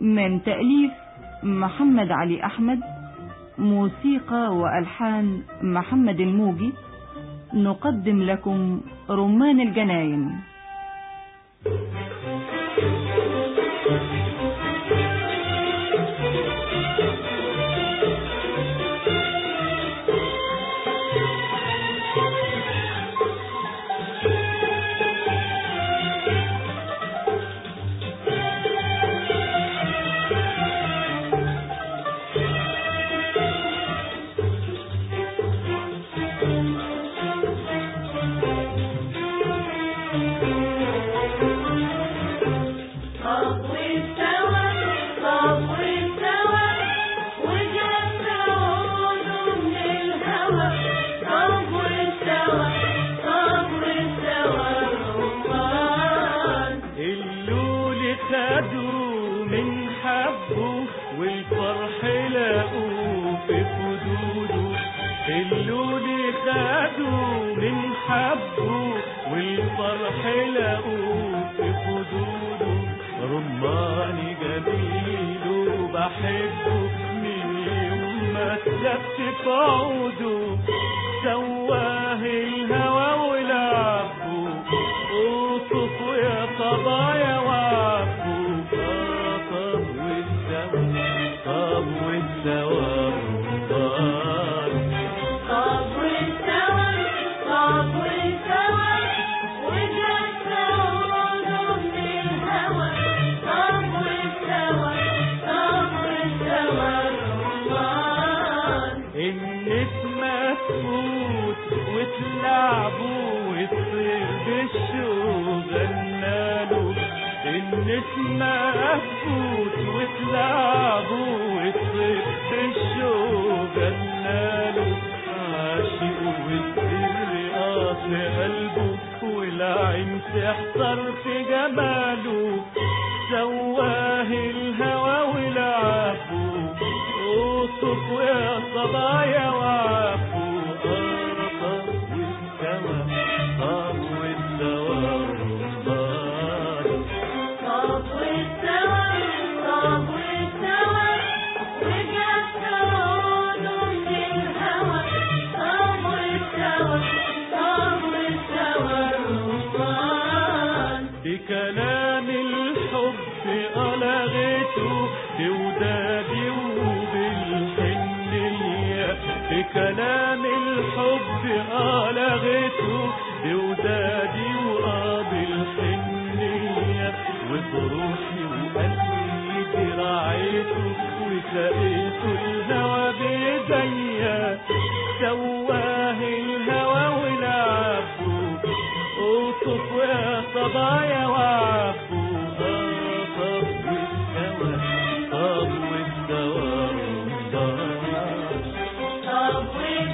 من تأليف محمد علي أحمد موسيقى وألحان محمد الموجي نقدم لكم رمان الجناين اللول خدوا من حبه والفرح لقوه في خدوده اللول خدوا من حبه والفرح لقوه في خدوده رماني جميل وبحبه من يوم ما اتلفت في عوده سواه الهوى ولعبه اوصفوا يا صبايا وعفو طب والسوا طب والسوا رمضان النسمة تفوت وتلعبوا وتصير بالشوق غنالو النسمة تفوت وتلعبوا وتصير بالشوق غنالو عاشق والسر قاطع قلبه والعين تحتر في جماله سواه الهوى ولعبه اوصف يا صبايا وعفو طب والسوا طب والسوا رمضان بكلام الحب ألغته بودادي وبالحنية بكلام الحب ألغته بودادي وبالحنية وبروحي وقلبي راعيته وسقيته الهوى بيديا سواه الهوى ولعبه اوصف يا صبايا وعفو طب والسوا طب والسوا رمضان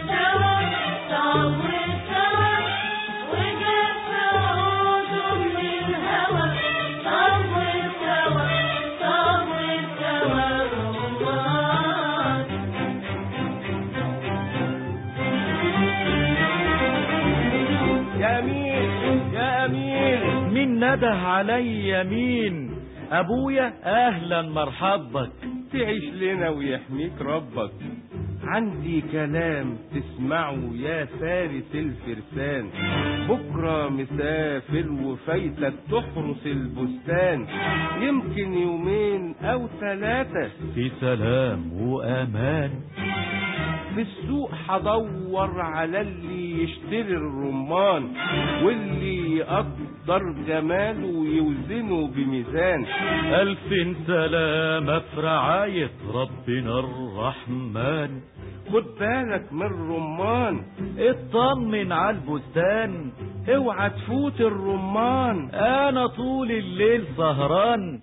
يا امين يا امين مين نده علي مين ابويا اهلا مرحبك تعيش لنا ويحميك ربك عندي كلام تسمعه يا فارس الفرسان بكرة مسافر وفايتك تحرس البستان يمكن يومين او ثلاثة في سلام وامان في السوق هدور على اللي يشتري الرمان واللي يقدر جماله ويوزنه بميزان الف سلامة في رعاية ربنا الرحمن خد بالك من الرمان اطمن على البستان اوعى تفوت الرمان انا طول الليل سهران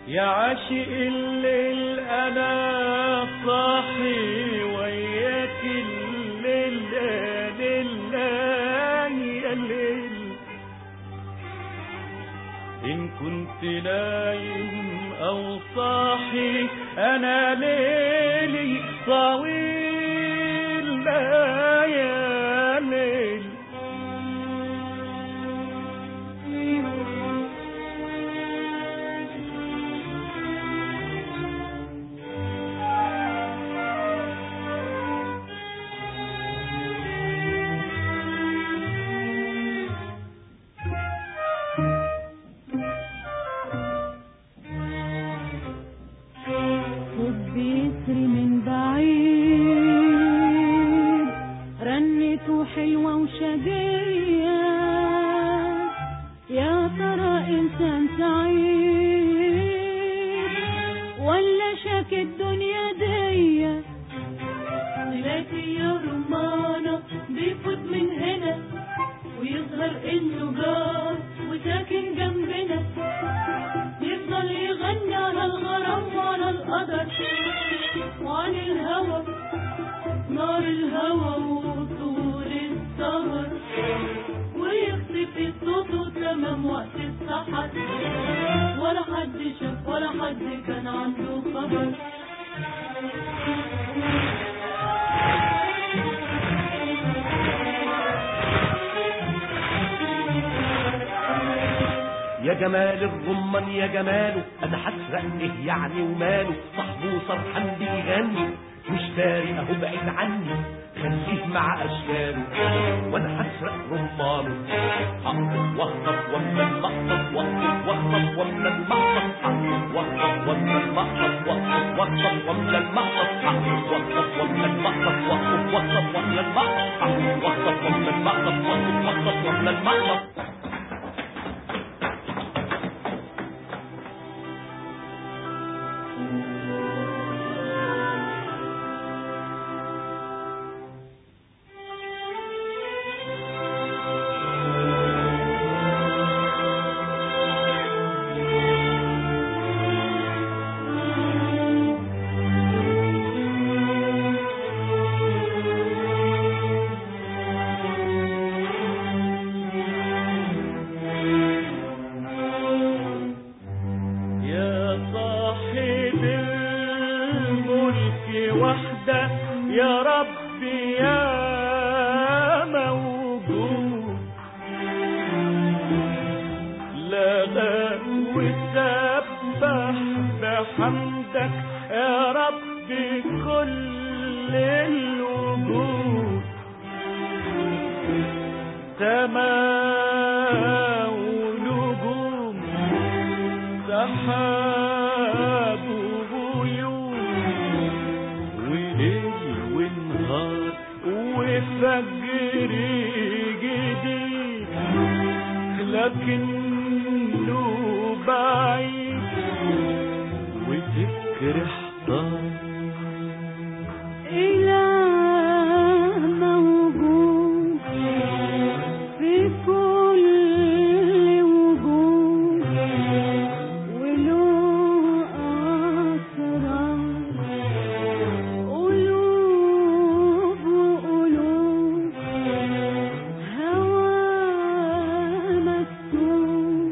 يا عاشق الليل انا صاحي وياك الليل ليل يا الليل إن كنت نايم أو صاحي أنا ليلي طويل لا يا ليل صوت بيسري من بعيد رنته حلوة وشجية يا ترى إنسان سعيد ولا شاك الدنيا دي لكن يا رمانة بيفوت من هنا ويظهر انه جار وساكن جنبنا يفضل يغني على الغرام وعلى القدر وعن الهوى نار الهوى وطول السهر ويختفي صوته تمام وقت السحر ولا حد شاف ولا حد كان عنده خبر يا جمال الرمان يا جماله انا هسرق ايه يعني وماله صاحبه سرحان بيغني مش فارق اهو بعيد عني خليه مع اشكاله وانا هسرق رمانه اقف واهرب واملى المقصد واقف واهرب واملى المقصد اقف واهرب واملى المقصد واقف واهرب واملى المقصد اقف واهرب واملى المقصد واقف واهرب واملى المقصد اقف واهرب واملى المقصد واقف واهرب واملى المقصد يا صاحب الملك وحده يا ربي يا موجود لغى وسبح بحمدك يا ربي كل الوجود سماء ونجوم سحاب وغيوم وليل ونهار وفجر جديد لكنه بعيد وفكر احتار إله موجود في كل وجود وله أسرار قلوب وقلوب هوى مسكوب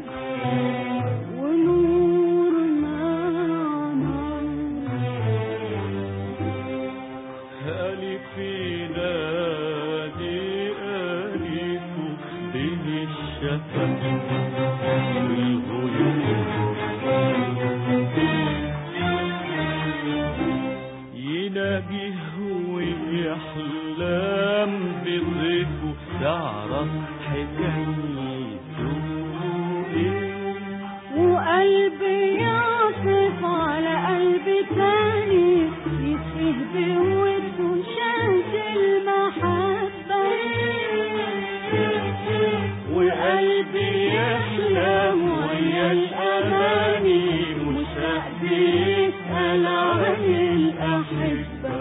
ونور مع نار ألف نادي ألف بين الشفق والغيوم يناجيه ويحلم بضيفه تعرف حكايته ايه وقلبي يعطف على قلب تاني يشبه بوده شمس المحبة وقلبي يحلم ويا الأماني مشتاق بيسأل عن الأحبة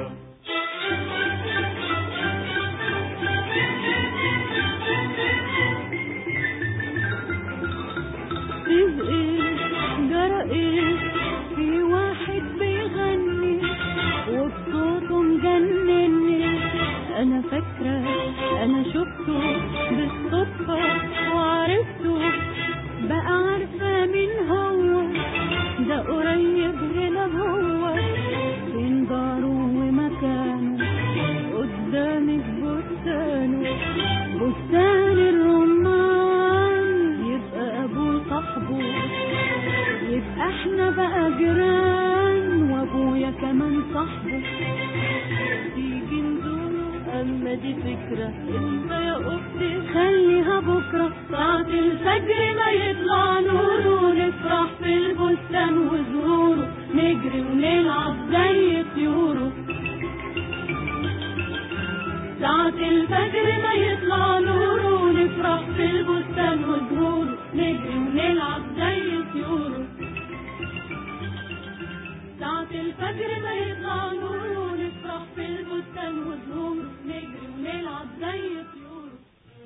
فيه ايه جرى ايه فكرة انت يا اختي خليها بكرة ساعة الفجر ما يطلع نوره نفرح في البستان وزهوره نجري ونلعب زي طيوره ساعة الفجر ما يطلع نوره نفرح في البستان وزهوره نجري ونلعب زي طيوره ساعة الفجر ما يطلع نوره نفرح في البستان وزهوره نجري ونلعب زي طيوره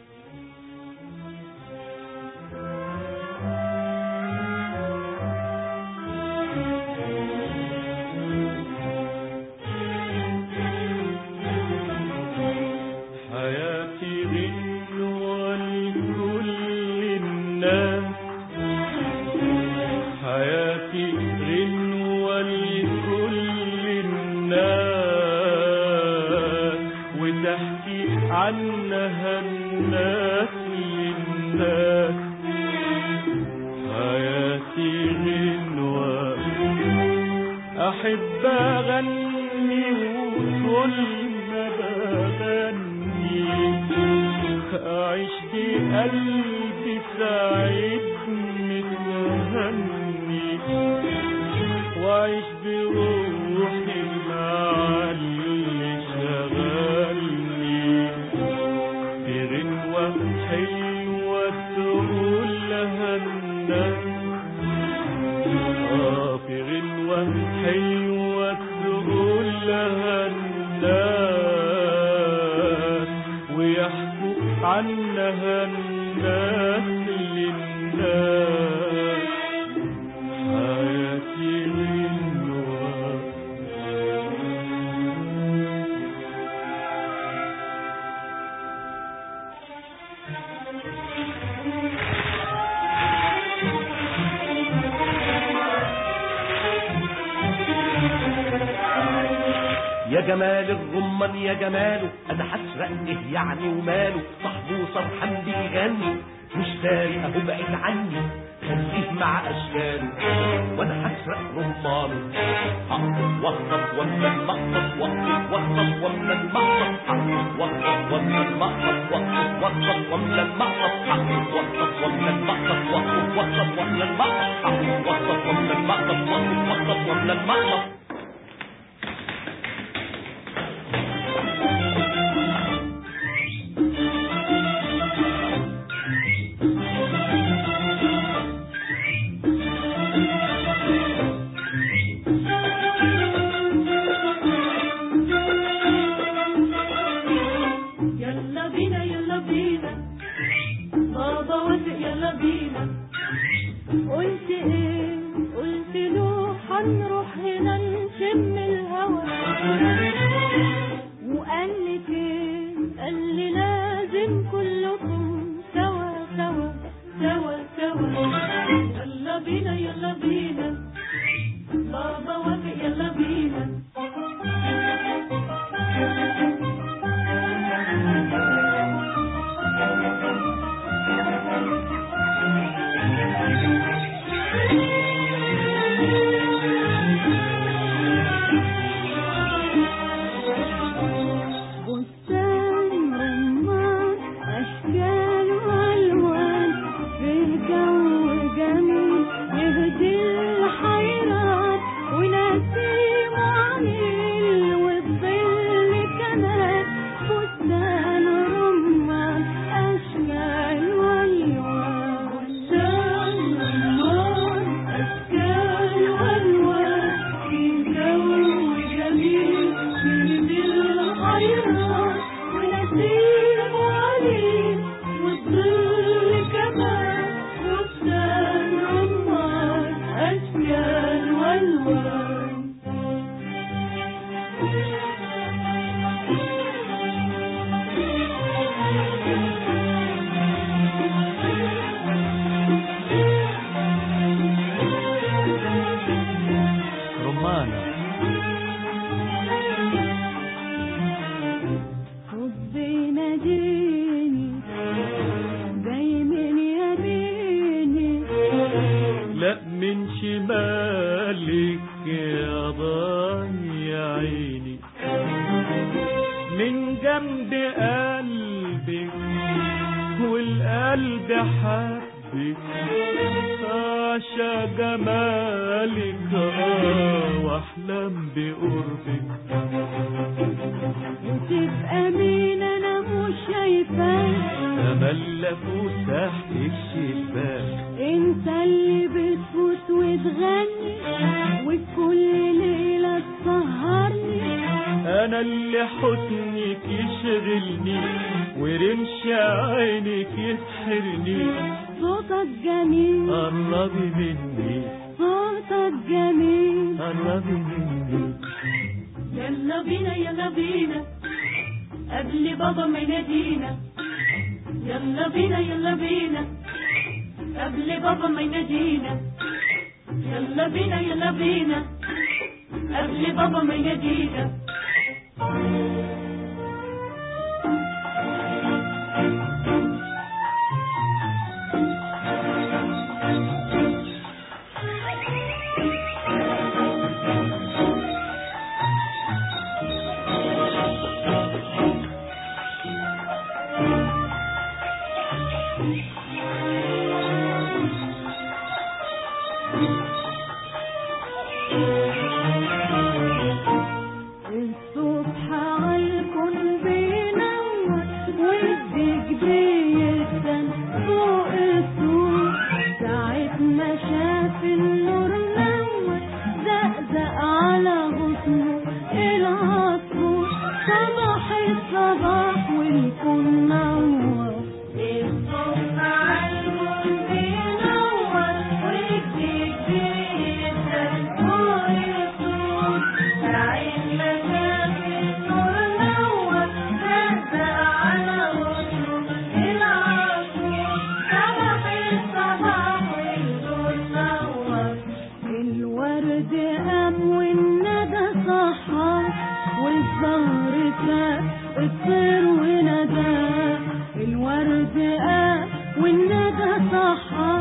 حياتي غنوة لكل الناس حياتي غنوة لكل الناس وتحكي عنها الناس للناس حياتي غنوة أحب أغني وكل ما بغني أعيش بقلبي سعيد متهني وأعيش بروحي مع اللي شغلني في غنوة حلوة تقول لها الناس آه في غنوة حلوة تقول لها الناس ويحكوا عنها الناس للناس حياتي غنوة يا جمال الرمان يا جماله انا هسرق ايه يعني وماله صاحبه سرحان بيغني مش داري اهو بعيد عني خليه مع اشكاله وانا هسرق رمانه هقف واخطف ولا المقطف واقف واخطف ولا المقطف هقف واخطف ولا المقطف واقف واخطف ولا المقطف هقف واخطف ولا المقطف واقف واخطف ولا المقطف هقف واخطف ولا المقطف واقف واخطف ولا المقطف يلا بينا يلا بينا بابا وافق يلا بينا قلت ايه قلت له هنروح هنا نشم الهوا وقال لي فين قال لي لازم كلكم سوا سوا سوا سوا يلا بينا يلا بينا بابا وافق يلا بينا بستان رمان أشكال وألوان في جو جميل يهدي قلبي حبك عشا جمالك آه، واحلم بقربك وتبقى مين انا مش شايفاك تملك تحت الشباك انت اللي بتفوت وتغني وكل ليلة تسهرني انا اللي حسنك يشغلني ورمش عينك يسحرني صوتك جميل قربي مني صوتك جميل قربي مني يلا بينا يلا بينا قبل بابا ما ينادينا يلا بينا يلا بينا قبل بابا ما ينادينا يلا بينا يلا بينا قبل بابا ما ينادينا الصبح عالكون بينور والديك بيدن فوق السور ساعة ما شاف النور نور زقزق على غصنه العصفور صباح الصباح والكون نور الصبح عالكون بينور والديك بيدن فوق السور ساعة ما شاف النور نور زقزق على غصنه العصفور صباح الصباح والكون نور الورد قام والندى صحى والزهر فاق الطير وندى الورد قام والندى صحى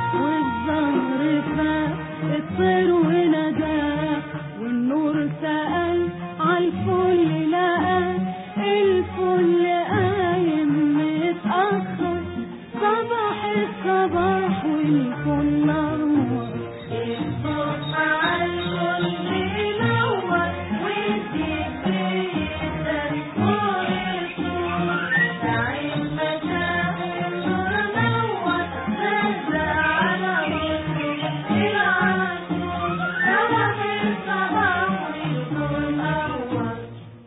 والزهر فاق الطير وندى والنور سأل عالفل لقى الفل قايم متأخر صباح الصباح والكل نور الصبح عالكل بينور والديك بيدن فوق السور ساعة ما شاف النور نور زقزق على وشه العصفور صباح الصباح والكل نور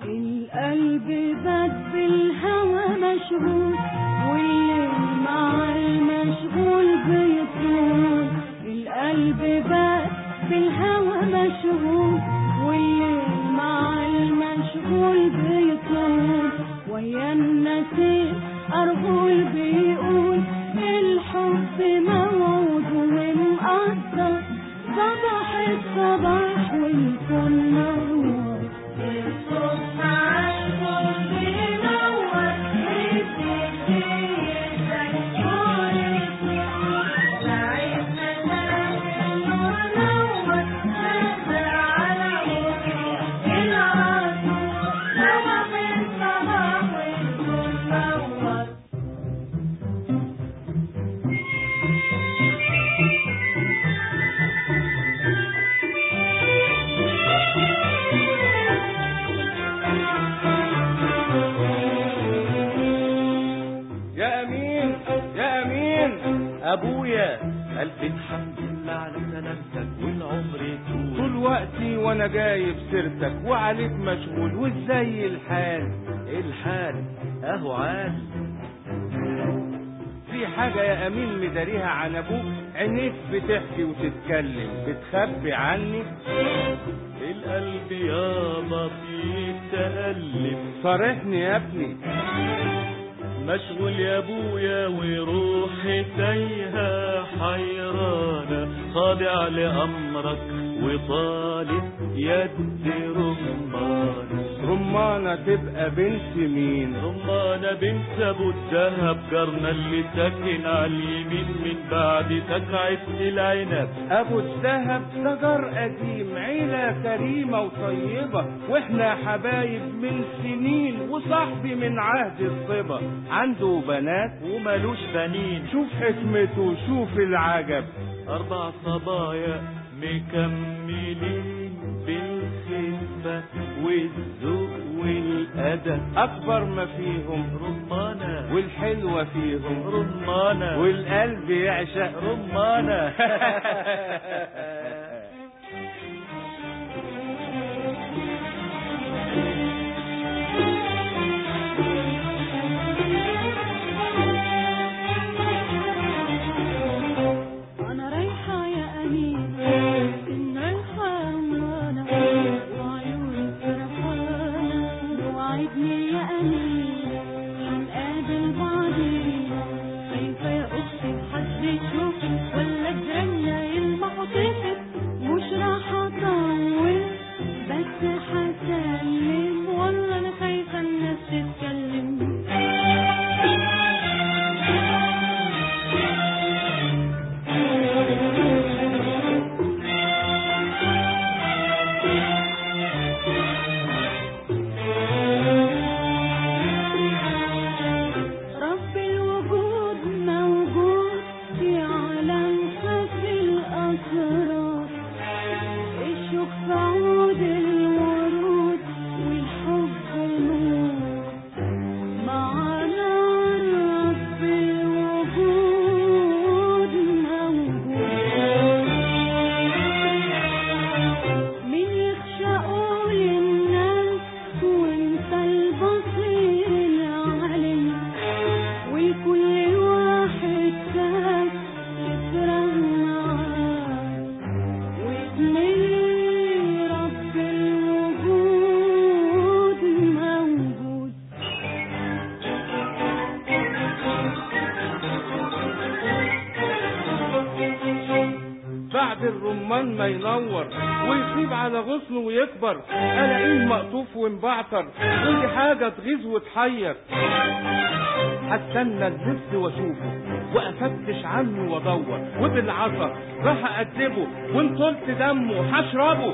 القلب بات بالهوى مشغول والليل مع المشغول بيطول القلب بات بالهوى مشغول والليل مع المشغول بيطول ويا النسيم أرغول بيقول الحب موعود ومقدر صباح الصباح والكل نور الصبح عالكل بينور والديك بيدن فوق السور ساعة ما شاف النور نور زقزق على وشه العصفور صباح الصباح والكل نور يا امين يا امين ابويا الف الحمد لله على سلامتك والعمر طول طول وقتي وانا جايب سيرتك وعليك مشغول وازاي الحال الحال اهو عاد في حاجة يا امين مداريها عن ابوك عينيك بتحكي وتتكلم بتخبي عني القلب يابا فيه تألم صارحني يا ابني مشغول يا ابويا وروحي تايهة حيرانة خاضع لأمرك وطالب يد رمان رمانة تبقى بنت مين رمانة بنت ابو الدهب جارنا اللي ساكن على اليمين من بعد تكعة العنب ابو الذهب ده جار قديم عيلة كريمة وطيبة واحنا حبايب من سنين وصاحبي من عهد الصبا عنده بنات ومالوش بنين شوف حكمته شوف العجب أربع صبايا مكملين بالخفة والذوق والأدب اكبر ما فيهم رمانة والحلوة فيهم رمانة والقلب يعشق رمانة أنا رايحة يا أمين إن رايحة رمانة وعيوني فرحانة وعدني يا أمين هنقابل بعضينا خايفة يا أختي حد يشوفك ولا جيراننا يلمحوا طيفك مش راح أطول بس هسلم والله أنا خايفة الناس تتكلم رب الوجود موجود في عالم خفي الأسرار الشوق في عود الورود والحب نور معنا رب الوجود موجود مين يخشى قول الناس وانت البصير العليم وكل واحد فات يفرح معاك واسمي رب الوجود موجود بعد الرمان ما ينور ويسيب على غصنه ويكبر الاقيه مقطوف ومبعتر ودي حاجه تغيظ وتحير هستنى اللبس واشوفه وافتش عنه وادور وبالعصا راح اقدبه وان طلت دمه هشربه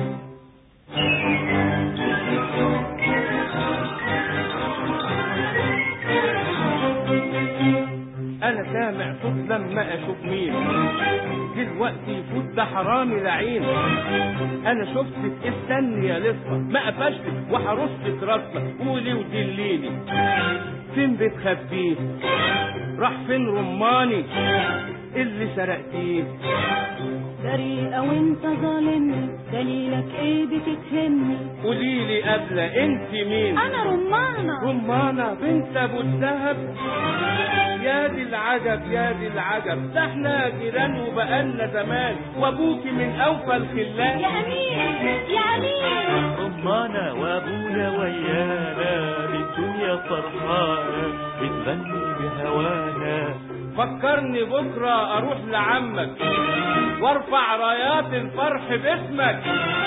انا سامع صوت لما اشوف مين دلوقتي يفوت ده حرامي لعين انا شفتك استني يا لصة ما قفشتك وحرصتك راسنا قولي ودليني فين بتخبيه راح فين رماني اللي سرقتيه بريئة وانت ظالمني دليلك ايه بتتهمني قولي لي قبل انت مين انا رمانة رمانة بنت ابو الذهب يا دي العجب يا دي العجب ده احنا جيران وبقالنا زمان وابوكي من اوفى الخلان يا امين يا امين رمانة وابويا ويانا الدنيا فرحانة بتغني بهوانا فكرني بكرة اروح لعمك وارفع رايات الفرح باسمك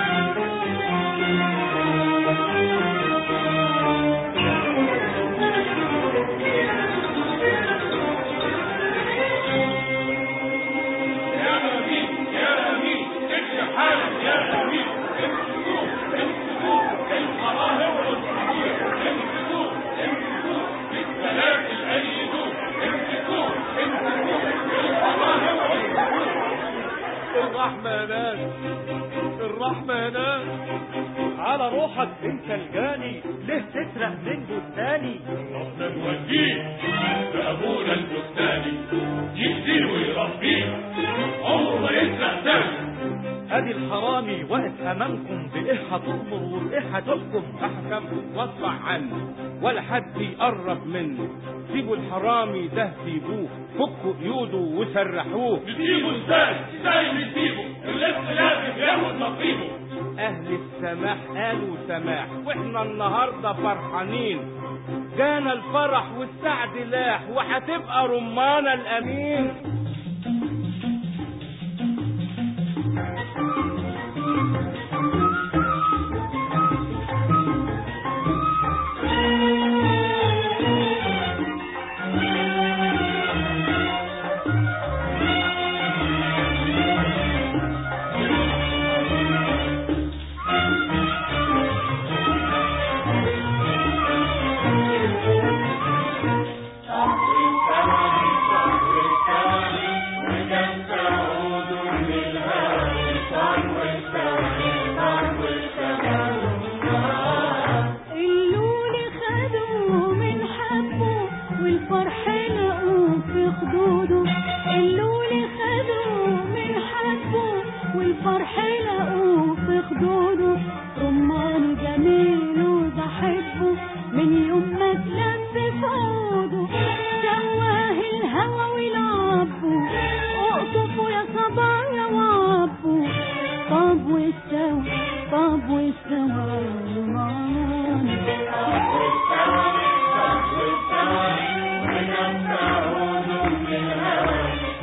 الرحمة يا ناس الرحمة يا ناس على روحك انت الجاني ليه تسرق من بستاني احنا نوديه لابونا البستاني يكسيه ويربيه عمره ما يسرق تاني ادي الحرامي واقف امامكم بايه هتؤمر وبايه هتحكم احكم واطلع عنه ولا حد يقرب منه سيبوا الحرامي ده سيبوه فكوا قيوده وسرحوه نسيبه ازاي ازاي نسيبه اللص لازم ياخد نصيبه اهل السماح قالوا سماح واحنا النهارده فرحانين جانا الفرح والسعد لاح وهتبقى رمانة الامين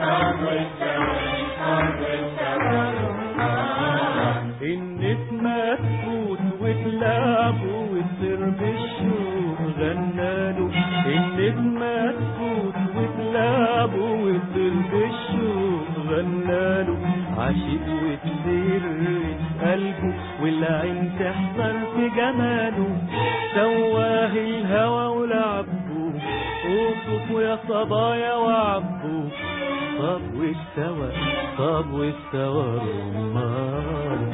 النسمة تفوت وتلعب وتصير بالشوق غناله النسمة تفوت وتلعب وتصير بالشوق غناله عاشق وتسير قلبه والعين تحضر في جماله سواه الهوى ولعبه اوصفوا يا صبايا وعبوا طب واستوى طب واستوى رمان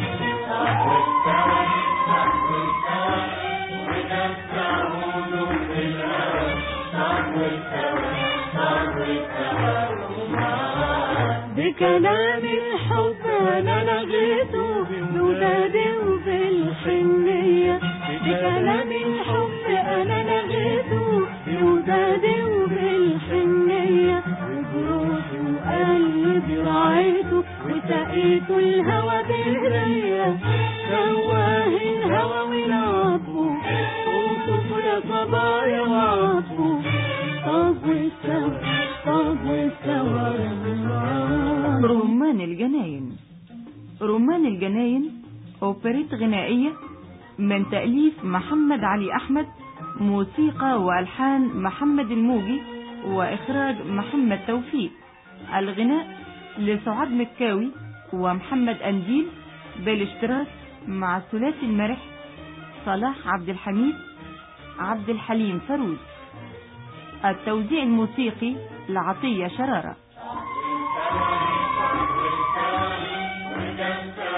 بكلام الحب انا لغيته بودادي وبالحنية بكلام الحب انا لغيته بودادي وبالحنية وبروحي وقلبي رعيته وسقيته الهوى بهدية سواه الهوى ولعبه اوصفوا يا صبايا وعبه طب واستوى طب واستوى رمان رمان الجناين رمان الجناين أوبريت غنائية من تأليف محمد علي أحمد موسيقى وألحان محمد الموجي وإخراج محمد توفيق الغناء لسعاد مكاوي ومحمد أنديل بالاشتراك مع الثلاثي المرح صلاح عبد الحميد عبد الحليم فروز التوزيع الموسيقي لعطية شرارة وجنب